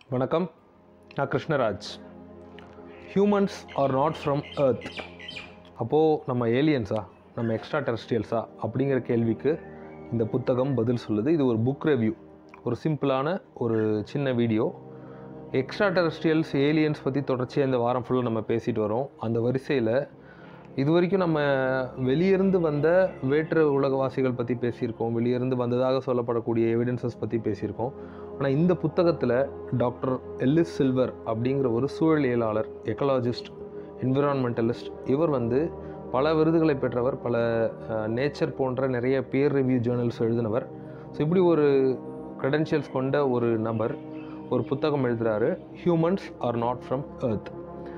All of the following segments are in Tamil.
வணக்கம் நான் Krishnaraj humans are not from earth அப்போது நம்ம ஏலியன்ஸா நம்ம எக்ஸ்ட்ரா டெரஸ்ட்ரியல்ஸா அப்படிங்கிற கேள்விக்கு இந்த புத்தகம் பதில் சொல்லுது இது ஒரு புக் ரிவ்யூ ஒரு சிம்பிளான ஒரு சின்ன வீடியோ எக்ஸ்ட்ரா டெரஸ்ட்ரியல்ஸ் ஏலியன்ஸ் பற்றி தொடர்ச்சியாக இந்த வாரம் ஃபுல்லாக நம்ம பேசிட்டு வரோம் அந்த வரிசையில் இது வரைக்கும் நம்ம வெளியிருந்து வந்த வேற்று உலகவாசிகள் பற்றி பேசியிருக்கோம் வெளியிருந்து வந்ததாக சொல்லப்படக்கூடிய எவிடன்சஸ் பற்றி பேசியிருக்கோம் ஆனால் இந்த புத்தகத்தில் டாக்டர் எல்லிஸ் சில்வர் அப்படிங்கிற ஒரு சூழலியலாளர் எக்கலாஜிஸ்ட் என்விரான்மெண்டலிஸ்ட் இவர் வந்து பல விருதுகளை பெற்றவர் பல நேச்சர் போன்ற நிறைய பியர் ரிவ்யூ ஜேர்னல்ஸ் எழுதினவர் ஸோ இப்படி ஒரு க்ரெடென்ஷியல்ஸ் கொண்ட ஒரு நபர் ஒரு புத்தகம் எழுதுகிறாரு humans are not from earth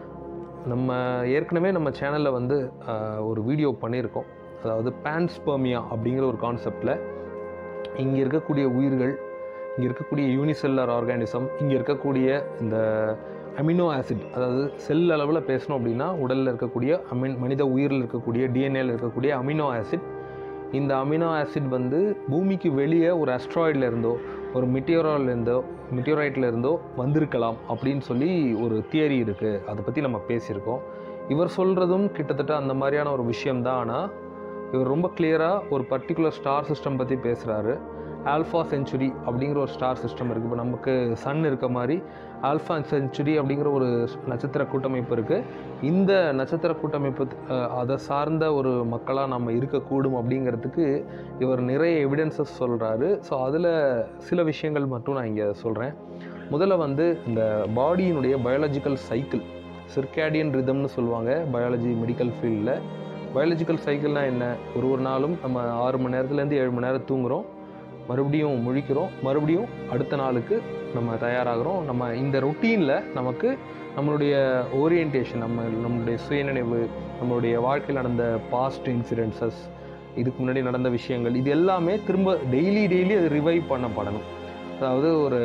நம்ம ஏற்கனவே நம்ம சேனலில் வந்து ஆஹ், ஒரு வீடியோ பண்ணியிருக்கோம் அதாவது பான்ஸ்பர்மியா அப்படிங்கிற ஒரு கான்செப்டில் இங்கே இருக்கக்கூடிய உயிர்கள் இங்கே இருக்கக்கூடிய யூனிசெல்லர் ஆர்கானிசம் இங்கே இருக்கக்கூடிய இந்த அமினோ ஆசிட் அதாவது செல் அளவில் பேசணும் அப்படின்னா உடலில் இருக்கக்கூடிய அமின் மனித உயிரில் இருக்கக்கூடிய டிஎன்ஏல இருக்கக்கூடிய அமினோ ஆசிட் இந்த அமினோ ஆசிட் வந்து பூமிக்கு வெளியே ஒரு asteroid-ல இருந்தோ ஒரு meteoroid-ல இருந்தோ meteorite-ல இருந்தோ வந்திருக்கலாம் அப்படின்னு சொல்லி ஒரு தியரி இருக்குது அதை பற்றி நம்ம பேசியிருக்கோம் இவர் சொல்கிறதும் கிட்டத்தட்ட அந்த மாதிரியான ஒரு விஷயம்தான் ஆனால் இவர் ரொம்ப கிளியராக ஒரு பர்டிகுலர் ஸ்டார் சிஸ்டம் பற்றி பேசுகிறாரு ஆல்ஃபா செஞ்சுரி அப்படிங்கிற ஒரு ஸ்டார் சிஸ்டம் இருக்குது இப்போ நமக்கு சன் இருக்க மாதிரி ஆல்ஃபா செஞ்சுரி அப்படிங்கிற ஒரு நட்சத்திர கூட்டமைப்பு இருக்குது இந்த நட்சத்திர கூட்டமைப்பு அஹ், அதை சார்ந்த ஒரு மக்களாக நம்ம இருக்கக்கூடும் அப்படிங்கிறதுக்கு இவர் நிறைய எவிடன்சஸ் சொல்கிறாரு ஸோ அதில் சில விஷயங்கள் மட்டும் நான் இங்கே சொல்கிறேன் முதல்ல வந்து இந்த பாடியினுடைய பயாலஜிக்கல் சைக்கிள் சிர்காடியன் ரிதம்னு சொல்லுவாங்க பயாலஜி மெடிக்கல் ஃபீல்டில் பயாலஜிக்கல் சைக்கிள்னால் என்ன ஒரு ஒரு நாளும் நம்ம ஆறு மணி நேரத்துலேருந்து ஏழு மணி நேரம் தூங்குறோம் மறுபடியும் முழிக்கிறோம் மறுபடியும் அடுத்த நாளுக்கு நம்ம தயாராகிறோம் நம்ம இந்த ரொட்டீனில் நமக்கு நம்மளுடைய ஓரியன்டேஷன் நம்ம நம்மளுடைய சுயநினைவு நம்மளுடைய வாழ்க்கையில் நடந்த பாஸ்ட் இன்சிடென்சஸ் இதுக்கு முன்னாடி நடந்த விஷயங்கள் இது எல்லாமே திரும்ப டெய்லி டெய்லி அது ரிவைவ் பண்ணப்படணும் அதாவது ஒரு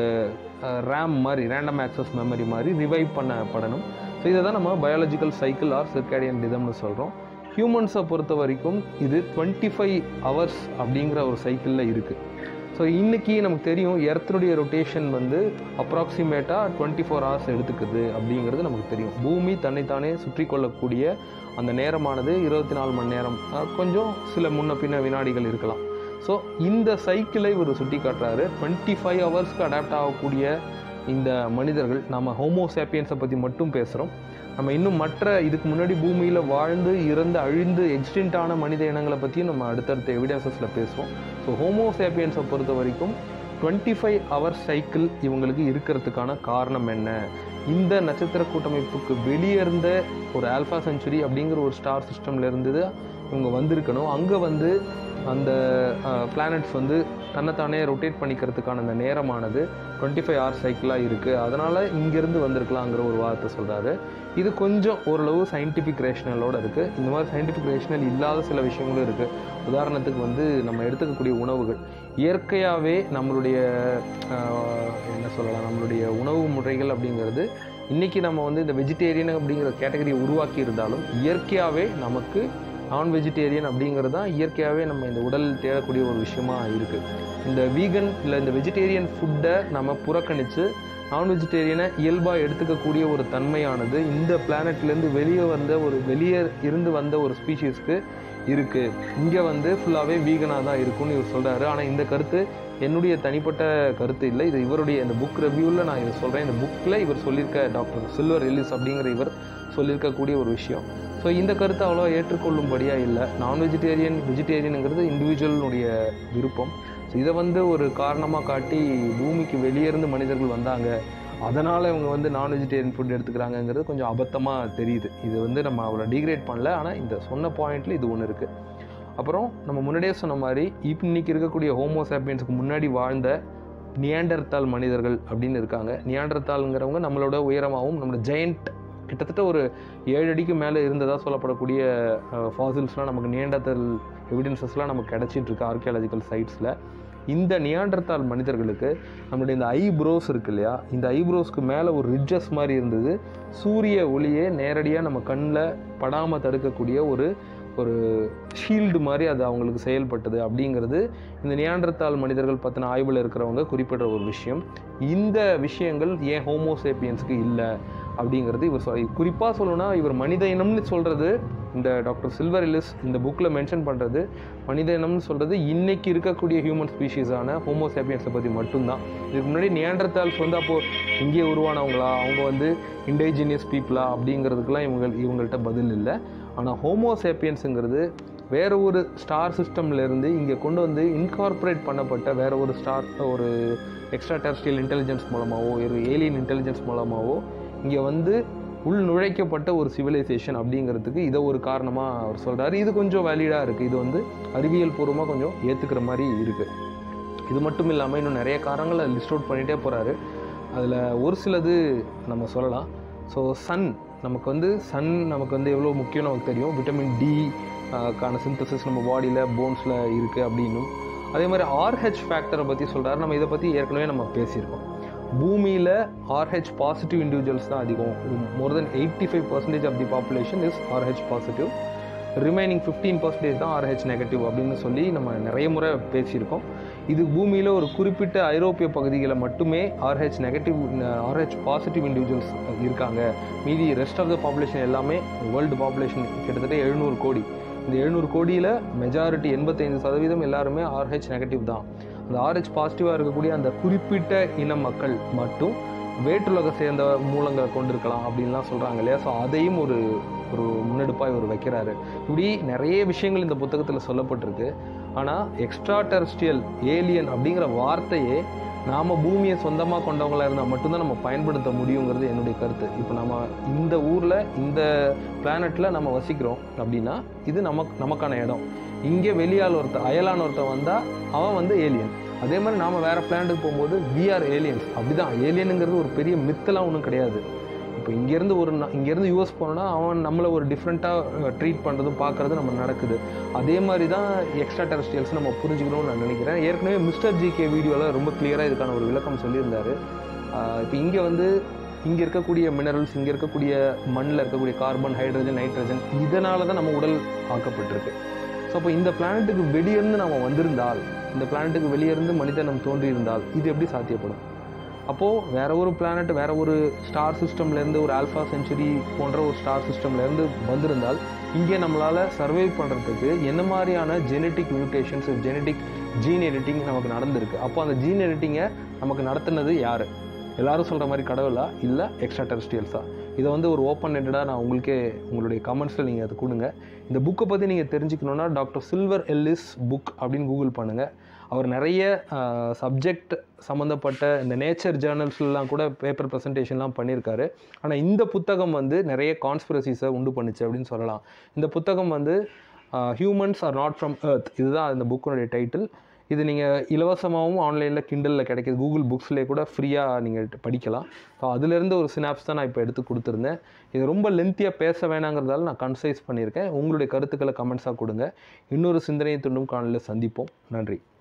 ரேம் மாதிரி ரேண்டம் ஆக்சஸ் மெமரி மாதிரி ரிவைவ் பண்ணப்படணும் ஸோ இதை தான் நம்ம பயாலஜிக்கல் சைக்கிள் ஆர் சிர்காடியன் ரிதம்னு சொல்கிறோம் ஹியூமன்ஸை பொறுத்த வரைக்கும் இது டுவெண்ட்டி ஃபைவ் ஹவர்ஸ் அப்படிங்கிற ஒரு சைக்கிளில் இருக்குது ஸோ இன்றைக்கி நமக்கு தெரியும் எர்த்தனுடைய ரொட்டேஷன் வந்து அப்ராக்சிமேட்டாக டுவெண்ட்டி ஃபோர் ஹவர்ஸ் எடுத்துக்குது அப்படிங்கிறது நமக்கு தெரியும் பூமி தன்னைத்தானே சுற்றி கொள்ளக்கூடிய அந்த நேரமானது இருபத்தி நாலு மணி நேரம் அஹ், கொஞ்சம் சில முன்ன பின்ன வினாடிகள் இருக்கலாம் ஸோ இந்த சைக்கிளை இவர் சுட்டி காட்டுறாரு டுவெண்ட்டி ஃபைவ் ஹவர்ஸ்க்கு அடாப்ட் ஆகக்கூடிய இந்த மனிதர்கள் நம்ம ஹோமோசாப்பியன்ஸை பற்றி மட்டும் பேசுகிறோம் நம்ம இன்னும் மற்ற இதுக்கு முன்னாடி பூமியில் வாழ்ந்து இறந்து அழிந்து எக்ஸ்டென்ட்டான மனித இனங்களை பற்றியும் நம்ம அடுத்தடுத்த எவிடன்சஸில் பேசுவோம் ஸோ ஹோமோசாப்பியன்ஸை பொறுத்த வரைக்கும் டுவெண்ட்டி ஃபைவ் ஹவர் சைக்கிள் இவங்களுக்கு இருக்கிறதுக்கான காரணம் என்ன இந்த நட்சத்திர கூட்டமைப்புக்கு வெளியே இருந்த ஒரு ஆல்ஃபா செஞ்சுரி அப்படிங்கிற ஒரு ஸ்டார் சிஸ்டம்ல இருந்து இவங்க வந்திருக்கணும் அங்கே வந்து அந்த பிளானட்ஸ் வந்து தன்னைத்தானே ரொட்டேட் பண்ணிக்கிறதுக்கான அந்த நேரமானது டுவெண்ட்டி ஃபைவ் ஹவர் சைக்கிளாக இருக்குது அதனால் இங்கேருந்து வந்திருக்கலாங்கிற ஒரு வார்த்தை சொல்கிறாரு இது கொஞ்சம் ஓரளவு சயின்டிஃபிக் ரேஷனலோடு இருக்குது இந்த மாதிரி சயின்டிஃபிக் ரேஷனல் இல்லாத சில விஷயங்களும் இருக்குது உதாரணத்துக்கு வந்து நம்ம எடுத்துக்கக்கூடிய உணவுகள் இயற்கையாகவே நம்மளுடைய ஆஹ், என்ன சொல்லலாம் நம்மளுடைய உணவு முறைகள் அப்படிங்கிறது இன்றைக்கி நம்ம வந்து இந்த வெஜிடேரியன் அப்படிங்கிற கேட்டகரியை உருவாக்கி இருந்தாலும் இயற்கையாகவே நமக்கு நான் வெஜிடேரியன் அப்படிங்கிறது தான் இயற்கையாகவே நம்ம இந்த உடல் தேடக்கூடிய ஒரு விஷயமா இருக்குது இந்த வீகன் இல்லை இந்த வெஜிடேரியன் ஃபுட்டை நம்ம புறக்கணித்து நான் வெஜிடேரியனை இயல்பாக எடுத்துக்கக்கூடிய ஒரு தன்மையானது இந்த பிளானட்லேருந்து வெளியே வந்த ஒரு வெளியே இருந்து வந்த ஒரு ஸ்பீஷீஸ்க்கு இருக்குது இங்கே வந்து ஃபுல்லாகவே வீகனாக தான் இருக்கும்னு இவர் சொல்கிறாரு ஆனால் இந்த கருத்து என்னுடைய தனிப்பட்ட கருத்து இல்லை இது இவருடைய இந்த புக் ரிவ்யூவில் நான் இதை சொல்கிறேன் இந்த புக்கில் இவர் சொல்லியிருக்க டாக்டர் சில்வர் எல்லிஸ் அப்படிங்கிற இவர் சொல்லியிருக்கக்கூடிய ஒரு விஷயம் ஸோ இந்த கருத்தை அவ்வளோ ஏற்றுக்கொள்ளும்படியாக இல்லை நான் வெஜிடேரியன் வெஜிடேரியனுங்கிறது இண்டிவிஜுவலினுடைய விருப்பம் ஸோ இதை வந்து ஒரு காரணமாக காட்டி பூமிக்கு வெளியே இருந்து மனிதர்கள் வந்தாங்க அதனால் இவங்க வந்து நான் வெஜிடேரியன் ஃபுட் எடுத்துக்கிறாங்கங்கிறது கொஞ்சம் அபத்தமாக தெரியுது இது வந்து நம்ம அவ்வளோ டிகிரேட் பண்ணல ஆனால் இந்த சொன்ன பாயிண்ட்டில் இது ஒன்று இருக்குது அப்புறம் நம்ம முன்னாடியே சொன்ன மாதிரி இப்போ இன்னைக்கு இருக்கக்கூடிய ஹோமோசாப்பியன்ஸுக்கு முன்னாடி வாழ்ந்த நியாண்டர்தால் மனிதர்கள் அப்படின்னு இருக்காங்க நியாண்டர்தாலுங்கிறவங்க நம்மளோட உயரமாகவும் நம்மளோட ஜெயண்ட் கிட்டத்தட்ட ஒரு ஏழு அடிக்கு மேலே இருந்ததாக சொல்லப்படக்கூடிய ஃபாசில்ஸ்லாம் நமக்கு நியாண்டர்தால் எவிடன்சஸ்லாம் நமக்கு கிடச்சிட்டு இருக்கு ஆர்கியாலஜிக்கல் சைட்ஸில் இந்த நியாண்டர்தால் மனிதர்களுக்கு நம்மளுடைய இந்த ஐப்ரோஸ் இருக்கு இல்லையா இந்த ஐப்ரோஸ்க்கு மேலே ஒரு ரிட்ஜஸ் மாதிரி இருந்தது சூரிய ஒளியே நேரடியாக நம்ம கண்ணில் படாமல் தடுக்கக்கூடிய ஒரு ஒரு ஷீல்டு மாதிரி அது அவங்களுக்கு செயல்பட்டது அப்படிங்கிறது இந்த நியாண்டர்தால் மனிதர்கள் பற்றின ஆய்வில் இருக்கிறவங்க குறிப்பிட்ட ஒரு விஷயம் இந்த விஷயங்கள் ஏன் ஹோமோசேப்பியன்ஸுக்கு இல்லை அப்படிங்கிறது இவர் சொல் குறிப்பாக சொல்லணும்னா இவர் மனித இனம்னு சொல்கிறது இந்த டாக்டர் சில்வர் எல்லிஸ் இந்த புக்கில் மென்ஷன் பண்ணுறது மனித இனம்னு சொல்கிறது இன்னைக்கு இருக்கக்கூடிய ஹியூமன் ஸ்பீஷீஸான ஹோமோசேப்பியன்ஸை பற்றி மட்டும்தான் இதுக்கு முன்னாடி நியாண்டர்தால்ஸ் வந்து அப்போது இங்கே உருவானவங்களா அவங்க வந்து இண்டேஜினியஸ் பீப்புளா அப்படிங்கிறதுக்கெலாம் இவங்க இவங்கள்ட்ட பதில் இல்லை ஆனால் ஹோமோசேப்பியன்ஸுங்கிறது வேற ஒரு ஸ்டார் சிஸ்டம்லேருந்து இங்கே கொண்டு வந்து இன்கார்பரேட் பண்ணப்பட்ட வேற ஒரு ஸ்டார் ஒரு எக்ஸ்ட்ரா டெரஸ்ட்ரியல் இன்டெலிஜென்ஸ் மூலமாகவோ ஒரு ஏலியன் இன்டெலிஜென்ஸ் மூலமாகவோ இங்கே வந்து உள் நுழைக்கப்பட்ட ஒரு சிவிலைசேஷன் அப்படிங்கிறதுக்கு இதை ஒரு காரணமாக அவர் சொல்கிறாரு இது கொஞ்சம் வேலிடாக இருக்குது இது வந்து அறிவியல் பூர்வமாக கொஞ்சம் ஏற்றுக்கிற மாதிரி இருக்குது இது மட்டும் இல்லாமல் இன்னும் நிறைய காரணங்களை லிஸ்ட் அவுட் பண்ணிகிட்டே போகிறாரு அதில் ஒரு சிலது நம்ம சொல்லலாம் ஸோ சன் நமக்கு வந்து சன் நமக்கு வந்து எவ்வளோ முக்கியம் நமக்கு தெரியும் விட்டமின் டி கான சிந்தசிஸ் நம்ம பாடியில் போன்ஸில் இருக்குது அப்படின்னும் அதே மாதிரி ஆர்ஹெச் ஃபேக்டரை பற்றி சொல்கிறாரு நம்ம இதை பற்றி ஏற்கனவே நம்ம பேசியிருக்கோம் பூமியில் ஆர்ஹெச் பாசிட்டிவ் இண்டிவிஜுவல்ஸ் தான் அதிகம் more than eighty five percentage of the population is Rh positive remaining fifteen percentage தான் ஆர்ஹெச் நெகட்டிவ் அப்படின்னு சொல்லி நம்ம நிறைய முறை பேசியிருக்கோம் இது பூமியில் ஒரு குறிப்பிட்ட ஐரோப்பிய பகுதிகளில் மட்டுமே Rh negative Rh positive individuals இருக்காங்க மீதி ரெஸ்ட் ஆஃப் த பாப்புலேஷன் எல்லாமே வேர்ல்டு பாப்புலேஷன் கிட்டத்தட்ட எழுநூறு கோடி இந்த எழுநூறு கோடியில் மெஜாரிட்டி எண்பத்தைந்து சதவீதம் எல்லாருமே ஆர்ஹெச் நெகட்டிவ் தான் அந்த ஆர்ஹெச் பாசிட்டிவாக இருக்கக்கூடிய அந்த குறிப்பிட்ட இன மக்கள் மட்டும் வேற்றுலக சேர்ந்த மூலங்களை கொண்டிருக்கலாம் அப்படின்லாம் சொல்கிறாங்க இல்லையா ஸோ அதையும் ஒரு ஒரு முன்னெடுப்பாக இவர் வைக்கிறாரு இப்படி நிறைய விஷயங்கள் இந்த புத்தகத்தில் சொல்லப்பட்டிருக்கு ஆனால் எக்ஸ்ட்ரா டெரஸ்ட்ரியல் ஏலியன் அப்படிங்கிற வார்த்தையே நாம் பூமியை சொந்தமாக கொண்டவங்களாக இருந்தால் மட்டும்தான் நம்ம பயன்படுத்த முடியுங்கிறது என்னுடைய கருத்து இப்போ நம்ம இந்த ஊரில் இந்த பிளானட்டில் நம்ம வசிக்கிறோம் அப்படின்னா இது நமக்கு நமக்கான இடம் இங்கே வெளியால் ஒருத்தர் அயலான ஒருத்தன் வந்தால் அவன் வந்து ஏலியன் அதே மாதிரி நாம் வேறு பிளானட்டுக்கு போகும்போது விஆர் ஏலியன்ஸ் அப்படிதான் ஏலியனுங்கிறது ஒரு பெரிய மித்தெல்லாம் ஒன்றும் கிடையாது இப்போ இங்கேருந்து ஒரு நா- இங்கேருந்து யூஎஸ் போனோன்னா அவன் நம்மளை ஒரு டிஃப்ரெண்ட்டாக ட்ரீட் பண்ணுறதும் பார்க்குறதும் நம்ம நடக்குது அதே மாதிரி தான் எக்ஸ்ட்ரா டெரஸ்ட்ரியல்ஸ் நம்ம புரிஞ்சுக்கணும்னு நான் நினைக்கிறேன் ஏற்கனவே மிஸ்டர் ஜிகே வீடியோவில் ரொம்ப கிளியராக இதுக்கான ஒரு விளக்கம் சொல்லியிருந்தாரு இப்போ இங்கே வந்து இங்கே இருக்கக்கூடிய மினரல்ஸ் இங்கே இருக்கக்கூடிய மண்ணில் இருக்கக்கூடிய கார்பன் ஹைட்ரஜன் நைட்ரஜன் இதனால தான் நம்ம உடல் ஆக்கப்பட்டிருக்கு ஸோ அப்போ இந்த பிளானட்டுக்கு வெளியிருந்து நம்ம வந்திருந்தால் இந்த பிளானட்டுக்கு வெளியிருந்து மனிதனம் தோன்றியிருந்தால் இது எப்படி சாத்தியப்படும் அப்போது வேற ஒரு பிளானட் வேற ஒரு ஸ்டார் சிஸ்டம்லேருந்து ஒரு ஆல்ஃபா செஞ்சுரி போன்ற ஒரு ஸ்டார் சிஸ்டம்லேருந்து வந்திருந்தால் இங்கே நம்மளால் சர்வை பண்ணுறதுக்கு என்ன மாதிரியான genetic mutations genetic gene editing நமக்கு நடந்திருக்கு அப்போ அந்த ஜீன் எடிட்டிங்கை நமக்கு நடத்துனது யார் எல்லாரும் சொல்கிற மாதிரி கடவுளா இல்லை எக்ஸ்ட்ரா டெரஸ்ட்ரியல்ஸா இதை வந்து ஒரு ஓப்பன் எண்டடாக நான் உங்களுக்கே உங்களுடைய கமெண்ட்ஸில் நீங்கள் அதை கொடுங்க இந்த புக்கை பற்றி நீங்கள் தெரிஞ்சுக்கணுன்னா டாக்டர் சில்வர் எல்லிஸ் புக் அப்படின்னு கூகுள் பண்ணுங்கள் அவர் நிறைய சப்ஜெக்ட் சம்மந்தப்பட்ட இந்த நேச்சர் ஜேர்னல்ஸ்லாம் கூட பேப்பர் ப்ரெசன்டேஷன்லாம் பண்ணியிருக்காரு ஆனால் இந்த புத்தகம் வந்து நிறைய கான்ஸ்பிரசிஸை உண்டு பண்ணுச்சு அப்படின்னு சொல்லலாம் இந்த புத்தகம் வந்து humans are not from earth இதுதான் இந்த புக்கினுடைய டைட்டில் இது நீங்கள் இலவசமாகவும் ஆன்லைனில் கிண்டலில் கிடைக்கிது கூகுள் புக்ஸ்லேயே கூட ஃப்ரீயாக நீங்கள் படிக்கலாம் ஸோ அதுலேருந்து ஒரு சினாப்ஸ் தான் நான் இப்போ எடுத்து கொடுத்துருந்தேன் இது ரொம்ப லென்த்தியாக பேச வேணாங்கிறதால நான் கன்சைஸ் பண்ணியிருக்கேன் உங்களுடைய கருத்துக்களை கமெண்ட்ஸாக கொடுங்க இன்னொரு சிந்தனையை துண்டும் காணொலியில் சந்திப்போம் நன்றி